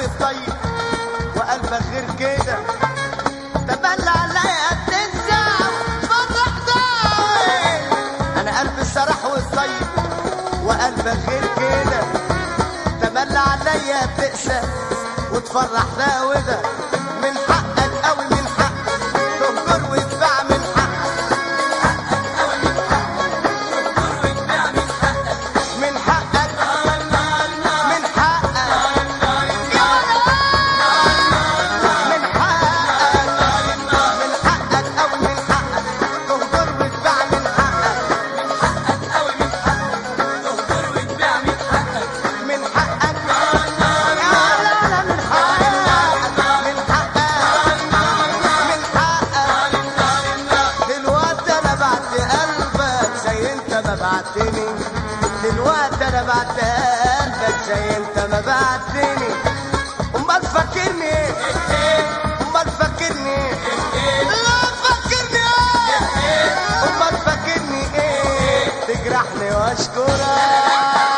والطيب وقلبك غير كده تبلى عليا بتنسى فرح داوي انا قلبي سرح والطيب وقلبك غير كده تملى عليا بتقسى وتفرح ده وده من حقك قوي من حقك تهجر وتباع من حقك من حقك من حقك يا من حقك من حقك قوي من حقك تهجر وتباع من حقك من حقك يا لا لا من حقك من حقك من حقك دلوقتي انا بعت قلبك زي انت ما بعتني دلوقتي انا بعت قلبك زي انت ما بعتني امال فاكرني ايه امال فاكرني ايه لا فاكرني ايه امال فاكرني ايه تجرحني واشكرك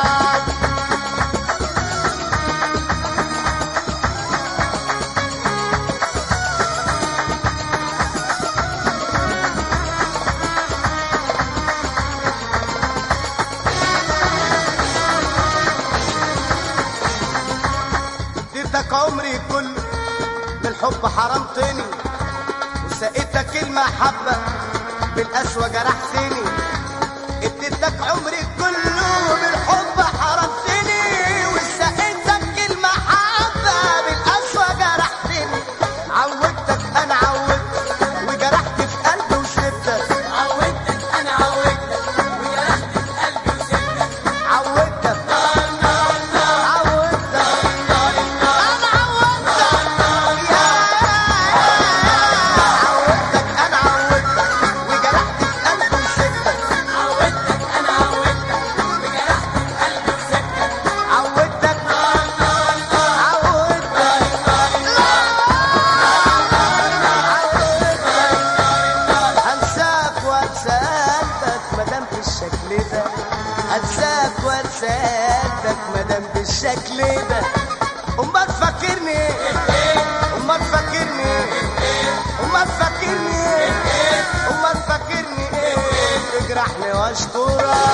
اديتك عمري كله بالحب حرمتني وسقيتك المحبة بالقسوة جرحتني اديتك عمري كله بالحب حرمتني وسقيتك المحبة بالقسوة جرحتني عودتك انا عودتك وجرحت في قلبي وشدتك عودتك انا عودتك وجرحت في قلبي وسبتك عودتك عودتك انا عودتك يا عودتك انا عودتك وجرحت في قلبي وسبتك عودتك انا عودتك وجرحت في قلبي وسبتك عودتك عودتك انساك وانسى قلبك مادام بالشكل ده انساك وانسى قلبك مادام بالشكل ده امال فاكرني ايه امال فاكرني ايه امال فاكرني ايه امال فاكرني ايه تجرحني واشكرك